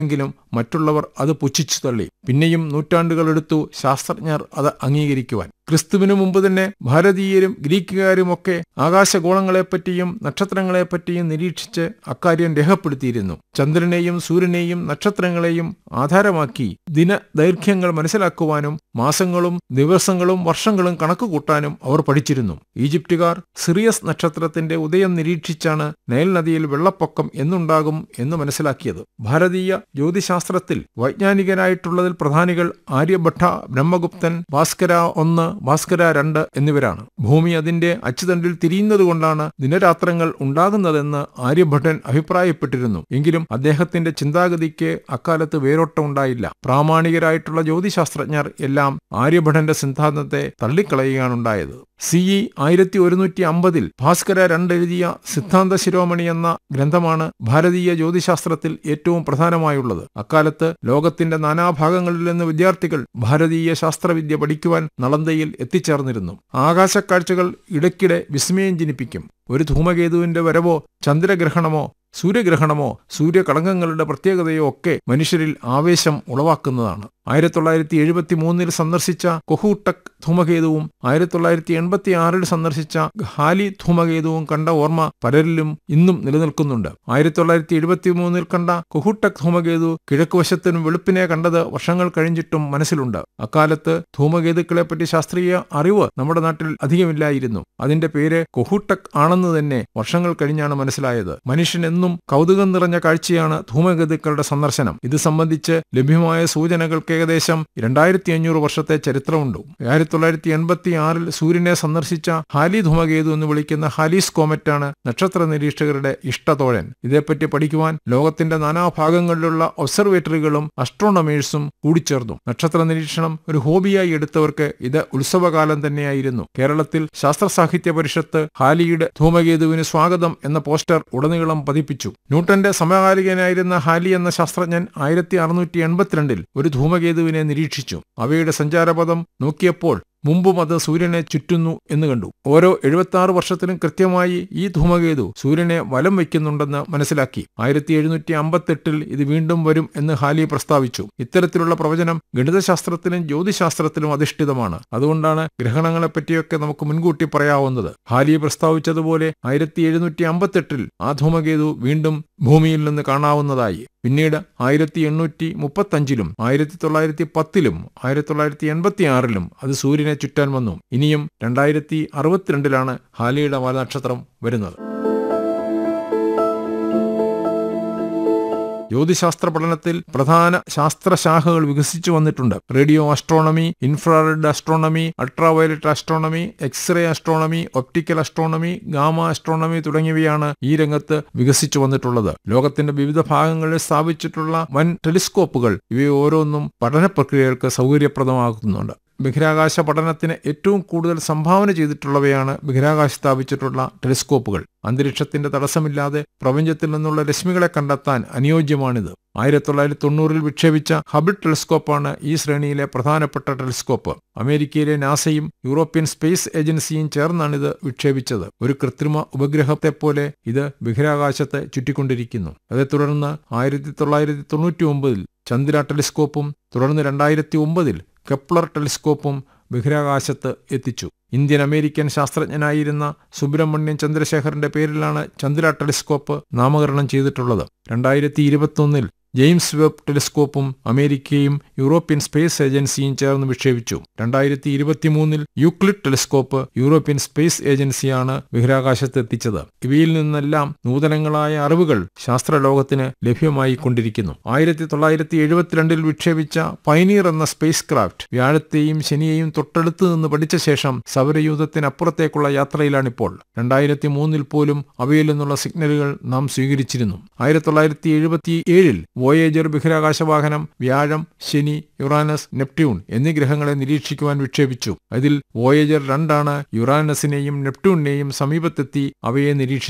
എങ്കിലും മറ്റുള്ളവർ അത് പുച്ഛിച്ചു തള്ളി പിന്നെയും നൂറ്റാണ്ടുകളെടുത്തു ശാസ്ത്രജ്ഞർ അത് അംഗീകരിക്കുവാൻ ക്രിസ്തുവിനു മുമ്പ് തന്നെ ഭാരതീയരും ഗ്രീക്കുകാരുമൊക്കെ ആകാശഗോളങ്ങളെപ്പറ്റിയും നക്ഷത്രങ്ങളെപ്പറ്റിയും നിരീക്ഷിച്ച് അക്കാര്യം രേഖപ്പെടുത്തിയിരുന്നു ചന്ദ്രനെയും സൂര്യനെയും നക്ഷത്രങ്ങളെയും ആധാരമാക്കി ദിനദൈർഘ്യങ്ങൾ മനസ്സിലാക്കുവാനും മാസങ്ങളും ദിവസങ്ങളും വർഷങ്ങളും കണക്കുകൂട്ടാനും അവർ പഠിച്ചിരുന്നു ഈജിപ്തുകാർ സിറിയസ് നക്ഷത്രത്തിന്റെ ഉദയം നിരീക്ഷിച്ചാണ് നൈൽ നദിയിൽ വെള്ളപ്പൊക്കം എന്നുണ്ടാകും എന്ന് മനസ്സിലാക്കിയത് ഭാരതീയ ജ്യോതിശാസ്ത്രത്തിൽ വൈജ്ഞാനികരായിട്ടുള്ളതിൽ പ്രധാനികൾ ആര്യഭട്ട ബ്രഹ്മഗുപ്തൻ ഭാസ്കര ഒന്ന് ഭാസ്കര രണ്ട് എന്നിവരാണ് ഭൂമി അതിന്റെ അച്ചുതണ്ടിൽ തിരിയുന്നതുകൊണ്ടാണ് ദിനരാത്രങ്ങൾ ഉണ്ടാകുന്നതെന്ന് ആര്യഭട്ടൻ അഭിപ്രായപ്പെട്ടിരുന്നു എങ്കിലും അദ്ദേഹത്തിന്റെ ചിന്താഗതിക്ക് അക്കാലത്ത് വേരോട്ടം ഉണ്ടായില്ല പ്രാമാണികരായിട്ടുള്ള ജ്യോതിശാസ്ത്രജ്ഞർ എല്ലാം ആര്യഭടന്റെ സിദ്ധാന്തത്തെ തള്ളിക്കളയുകയാണുണ്ടായത് സി ഇ ആയിരത്തി ഒരുന്നൂറ്റി അമ്പതിൽ ഭാസ്കര രണ്ടെഴുതിയ സിദ്ധാന്ത ശിരോമണി എന്ന ഗ്രന്ഥമാണ് ഭാരതീയ ജ്യോതിശാസ്ത്രത്തിൽ ഏറ്റവും പ്രധാനമായുള്ളത് അക്കാലത്ത് ലോകത്തിന്റെ നാനാഭാഗങ്ങളിൽ നിന്ന് വിദ്യാർത്ഥികൾ ഭാരതീയ ശാസ്ത്രവിദ്യ പഠിക്കുവാൻ നളന്തയിൽ എത്തിച്ചേർന്നിരുന്നു ആകാശക്കാഴ്ചകൾ ഇടയ്ക്കിടെ വിസ്മയം ജനിപ്പിക്കും ഒരു ധൂമകേതുവിന്റെ വരവോ ചന്ദ്രഗ്രഹണമോ സൂര്യഗ്രഹണമോ സൂര്യകളങ്കങ്ങളുടെ പ്രത്യേകതയോ ഒക്കെ മനുഷ്യരിൽ ആവേശം ഉളവാക്കുന്നതാണ് ആയിരത്തി തൊള്ളായിരത്തി എഴുപത്തി മൂന്നിൽ സന്ദർശിച്ച കൊഹൂട്ടക് ധൂമകേതുവും ആയിരത്തി തൊള്ളായിരത്തി എൺപത്തി ആറിൽ സന്ദർശിച്ച ഹാലി ധൂമകേതുവും കണ്ട ഓർമ്മ പലരിലും ഇന്നും നിലനിൽക്കുന്നുണ്ട് ആയിരത്തി തൊള്ളായിരത്തി എഴുപത്തി മൂന്നിൽ കണ്ട കൊഹൂട്ടക് ധൂമകേതു കിഴക്കുവശത്തിനും വെളുപ്പിനെ കണ്ടത് വർഷങ്ങൾ കഴിഞ്ഞിട്ടും മനസ്സിലുണ്ട് അക്കാലത്ത് ധൂമകേതുക്കളെപ്പറ്റി ശാസ്ത്രീയ അറിവ് നമ്മുടെ നാട്ടിൽ അധികമില്ലായിരുന്നു അതിന്റെ പേര് കൊഹൂട്ടക് ആണെന്ന് തന്നെ വർഷങ്ങൾ കഴിഞ്ഞാണ് മനസ്സിലായത് മനുഷ്യൻ എന്നും കൗതുകം നിറഞ്ഞ കാഴ്ചയാണ് ധൂമകേതുക്കളുടെ സന്ദർശനം ഇത് സംബന്ധിച്ച് ലഭ്യമായ സൂചനകൾക്ക് ഏകദേശം രണ്ടായിരത്തി അഞ്ഞൂറ് വർഷത്തെ ചരിത്രമുണ്ട് ആയിരത്തി തൊള്ളായിരത്തി എൺപത്തി ആറിൽ സൂര്യനെ സന്ദർശിച്ച ഹാലി ധൂമകേതു എന്ന് വിളിക്കുന്ന ഹാലീസ് കോമറ്റാണ് നക്ഷത്ര നിരീക്ഷകരുടെ ഇഷ്ടതോഴൻ ഇതേപ്പറ്റി പഠിക്കുവാൻ ലോകത്തിന്റെ നാനാഭാഗങ്ങളിലുള്ള ഒബ്സർവേറ്ററികളും അസ്ട്രോണമേഴ്സും കൂടിച്ചേർന്നു നക്ഷത്ര നിരീക്ഷണം ഒരു ഹോബിയായി എടുത്തവർക്ക് ഇത് ഉത്സവകാലം തന്നെയായിരുന്നു കേരളത്തിൽ ശാസ്ത്ര സാഹിത്യ പരിഷത്ത് ഹാലിയുടെ ധൂമകേതുവിന് സ്വാഗതം എന്ന പോസ്റ്റർ ഉടനീളം പതിപ്പിച്ചു ന്യൂട്ടന്റെ സമകാലികനായിരുന്ന ഹാലി എന്ന ശാസ്ത്രജ്ഞൻ ആയിരത്തി അറുന്നൂറ്റി എൺപത്തിരണ്ടിൽ ഒരു ധൂമകേതുവിനെ നിരീക്ഷിച്ചു അവയുടെ സഞ്ചാരപഥം നോക്കിയപ്പോൾ മുമ്പും അത് സൂര്യനെ ചുറ്റുന്നു എന്ന് കണ്ടു ഓരോ എഴുപത്തി ആറ് വർഷത്തിലും കൃത്യമായി ഈ ധൂമകേതു സൂര്യനെ വലം വയ്ക്കുന്നുണ്ടെന്ന് മനസ്സിലാക്കി ആയിരത്തി എഴുന്നൂറ്റി അമ്പത്തെട്ടിൽ ഇത് വീണ്ടും വരും എന്ന് ഹാലി പ്രസ്താവിച്ചു ഇത്തരത്തിലുള്ള പ്രവചനം ഗണിതശാസ്ത്രത്തിലും ജ്യോതിശാസ്ത്രത്തിലും അധിഷ്ഠിതമാണ് അതുകൊണ്ടാണ് ഗ്രഹണങ്ങളെപ്പറ്റിയൊക്കെ നമുക്ക് മുൻകൂട്ടി പറയാവുന്നത് ഹാലി പ്രസ്താവിച്ചതുപോലെ ആയിരത്തി എഴുന്നൂറ്റി അമ്പത്തെട്ടിൽ ആ ധൂമകേതു വീണ്ടും ഭൂമിയിൽ നിന്ന് കാണാവുന്നതായി പിന്നീട് ആയിരത്തി എണ്ണൂറ്റി മുപ്പത്തഞ്ചിലും ആയിരത്തി തൊള്ളായിരത്തി പത്തിലും ആയിരത്തി തൊള്ളായിരത്തി എൺപത്തി ആറിലും അത് സൂര്യനെ ചുറ്റാൻ വന്നു ഇനിയും രണ്ടായിരത്തി അറുപത്തിരണ്ടിലാണ് ഹാലിയുടെ വാലനക്ഷത്രം വരുന്നത് ജ്യോതിശാസ്ത്ര പഠനത്തിൽ പ്രധാന ശാസ്ത്രശാഖകൾ വികസിച്ചു വന്നിട്ടുണ്ട് radio astronomy infrared astronomy ultraviolet astronomy x-ray astronomy optical astronomy gamma astronomy തുടങ്ങിയവയാണ് ഈ രംഗത്ത് വികസിച്ചു വന്നിട്ടുള്ളത് ലോകത്തിന്റെ വിവിധ ഭാഗങ്ങളിൽ സ്ഥാപിച്ചിട്ടുള്ള വൻ ടെലിസ്കോപ്പുകൾ ഇവയെ ഓരോന്നും പഠന പ്രക്രിയകൾക്ക് സൗകര്യപ്രദമാക്കുന്നുണ്ട് ബഹിരാകാശ പഠനത്തിന് ഏറ്റവും കൂടുതൽ സംഭാവന ചെയ്തിട്ടുള്ളവയാണ് ബഹിരാകാശ സ്ഥാപിച്ചിട്ടുള്ള ടെലിസ്കോപ്പുകൾ അന്തരീക്ഷത്തിന്റെ തടസ്സമില്ലാതെ പ്രപഞ്ചത്തിൽ നിന്നുള്ള രശ്മികളെ കണ്ടെത്താൻ അനുയോജ്യമാണിത് ആയിരത്തി തൊള്ളായിരത്തി തൊണ്ണൂറിൽ വിക്ഷേപിച്ച ഹബിൾ ടെലിസ്കോപ്പാണ് ഈ ശ്രേണിയിലെ പ്രധാനപ്പെട്ട ടെലിസ്കോപ്പ് അമേരിക്കയിലെ നാസയും യൂറോപ്യൻ സ്പേസ് ഏജൻസിയും ചേർന്നാണിത് വിക്ഷേപിച്ചത് ഒരു കൃത്രിമ ഉപഗ്രഹത്തെപ്പോലെ ഇത് ബഹിരാകാശത്തെ ചുറ്റിക്കൊണ്ടിരിക്കുന്നു അതേ തുടർന്ന് ആയിരത്തി തൊള്ളായിരത്തി തൊണ്ണൂറ്റി ഒമ്പതിൽ ചന്ദ്ര ടെലിസ്കോപ്പും തുടർന്ന് രണ്ടായിരത്തി ഒമ്പതിൽ കെപ്ലർ ടെലിസ്കോപ്പും ബഹിരാകാശത്ത് എത്തിച്ചു ഇന്ത്യൻ അമേരിക്കൻ ശാസ്ത്രജ്ഞനായിരുന്ന സുബ്രഹ്മണ്യൻ ചന്ദ്രശേഖറിന്റെ പേരിലാണ് ചന്ദ്ര ടെലിസ്കോപ്പ് നാമകരണം ചെയ്തിട്ടുള്ളത് രണ്ടായിരത്തി ഇരുപത്തൊന്നിൽ ജെയിംസ് വെബ് ടെലിസ്കോപ്പും അമേരിക്കയും യൂറോപ്യൻ സ്പേസ് ഏജൻസിയും ചേർന്ന് വിക്ഷേപിച്ചു രണ്ടായിരത്തി ഇരുപത്തിമൂന്നിൽ യൂക്ലിഡ് ടെലിസ്കോപ്പ് യൂറോപ്യൻ സ്പേസ് ഏജൻസിയാണ് ബഹിരാകാശത്ത് എത്തിച്ചത് ഇവയിൽ നിന്നെല്ലാം നൂതനങ്ങളായ അറിവുകൾ ശാസ്ത്രലോകത്തിന് ലഭ്യമായി കൊണ്ടിരിക്കുന്നു ആയിരത്തി തൊള്ളായിരത്തി എഴുപത്തിരണ്ടിൽ വിക്ഷേപിച്ച പൈനീർ എന്ന സ്പേസ് ക്രാഫ്റ്റ് വ്യാഴത്തെയും ശനിയെയും തൊട്ടടുത്ത് നിന്ന് പഠിച്ച ശേഷം സൗരയൂഥത്തിനപ്പുറത്തേക്കുള്ള യാത്രയിലാണിപ്പോൾ രണ്ടായിരത്തി മൂന്നിൽ പോലും അവയിൽ നിന്നുള്ള സിഗ്നലുകൾ നാം സ്വീകരിച്ചിരുന്നു ആയിരത്തി തൊള്ളായിരത്തി എഴുപത്തി ഏഴിൽ വോയേജർ ബഹിരാകാശ വാഹനം വ്യാഴം ശനി യുറാനസ് നെപ്റ്റ്യൂൺ എന്നീ ഗ്രഹങ്ങളെ നിരീക്ഷിക്കുവാൻ വിക്ഷേപിച്ചു അതിൽ വോയേജർ രണ്ടാണ് യുറാനസിനെയും നെപ്റ്റ്യൂണിനെയും സമീപത്തെത്തി അവയെ നിരീക്ഷിച്ചത്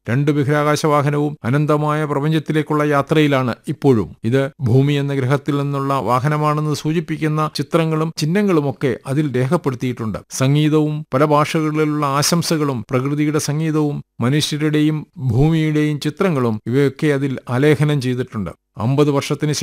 രണ്ട് ബഹിരാകാശ വാഹനവും അനന്തമായ പ്രപഞ്ചത്തിലേക്കുള്ള യാത്രയിലാണ് ഇപ്പോഴും ഇത് ഭൂമി എന്ന ഗ്രഹത്തിൽ നിന്നുള്ള വാഹനമാണെന്ന് സൂചിപ്പിക്കുന്ന ചിത്രങ്ങളും ചിഹ്നങ്ങളുമൊക്കെ അതിൽ രേഖപ്പെടുത്തിയിട്ടുണ്ട് സംഗീതവും പല ഭാഷകളിലുള്ള ആശംസകളും പ്രകൃതിയുടെ സംഗീതവും മനുഷ്യരുടെയും ഭൂമിയുടെയും ചിത്രങ്ങളും ഇവയൊക്കെ അതിൽ ആലേഖനം ചെയ്തിട്ടുണ്ട് അമ്പത് വർഷത്തിന്